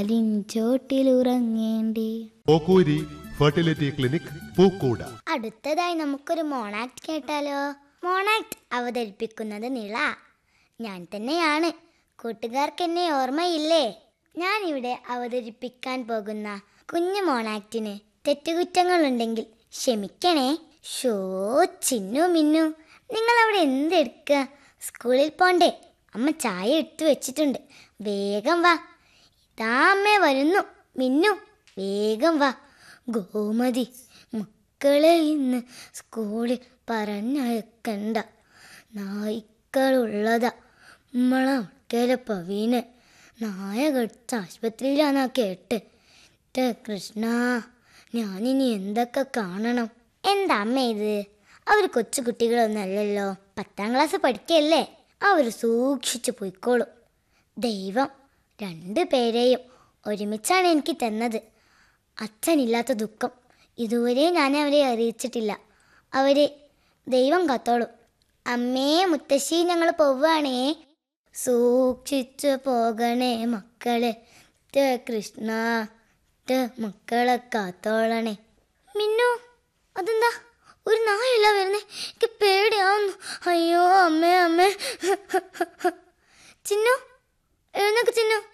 ചോട്ടിലുറങ്ങേണ്ടി ഓക്കൂരി fertility clinic പൂക്കൂട അടുത്തതായി നമുക്കൊരു mono act കേട്ടാലോ മോണാക്ട് അവതരിപ്പിക്കുന്നത് നിള ഞാൻ തന്നെയാണ് കൂട്ടുകാർക്ക് എന്നെ ഓർമ്മയില്ലേ ഞാൻ ഇവിടെ അവതരിപ്പിക്കാൻ പോകുന്ന കുഞ്ഞു മോണാക്ടിന് തെറ്റുകുറ്റങ്ങളുണ്ടെങ്കിൽ ക്ഷമിക്കണേ ഷോ ചിന്നു മിന്നു നിങ്ങൾ അവിടെ എന്തെടുക്കുക സ്കൂളിൽ പോണ്ടേ അമ്മ ചായ എടുത്തു വെച്ചിട്ടുണ്ട് വേഗം വാ ഇതാ അമ്മേ വരുന്നു മിന്നു വേഗം വാ ഗോമതി മക്കളെ ഇന്ന് സ്കൂളിൽ പറഞ്ഞയക്കണ്ട നായ്ക്കളുള്ളതാ നമ്മളെ മക്കളെ പവീന് നായ കടിച്ച ആശുപത്രിയിലാന്നാ കേട്ട് ടെ കൃഷ്ണ ഞാനിനി എന്തൊക്കെ കാണണം എന്താ അമ്മ ഇത് അവർ കൊച്ചു കുട്ടികളൊന്നല്ലല്ലോ പത്താം ക്ലാസ് പഠിക്കല്ലേ അവർ സൂക്ഷിച്ചു പോയിക്കോളും ദൈവം രണ്ടു പേരെയും ഒരുമിച്ചാണ് എനിക്ക് തന്നത് അച്ഛനില്ലാത്ത ദുഃഖം ഇതുവരെ ഞാൻ അവരെ അറിയിച്ചിട്ടില്ല അവരെ ദൈവം കാത്തോളും അമ്മേ മുത്തശ്ശി ഞങ്ങൾ പോവുകയാണേ സൂക്ഷിച്ചു പോകണേ മക്കളെ ടെ കൃഷ്ണ ടെ മക്കളെ കാത്തോളണേ മിന്നു അതെന്താ ഒരു നായല്ല വരുന്നേ എനിക്ക് പേടിയാവുന്നു അയ്യോ അമ്മേ അമ്മേ ചിന്നു എഴുന്നേക്ക് ചിന്നു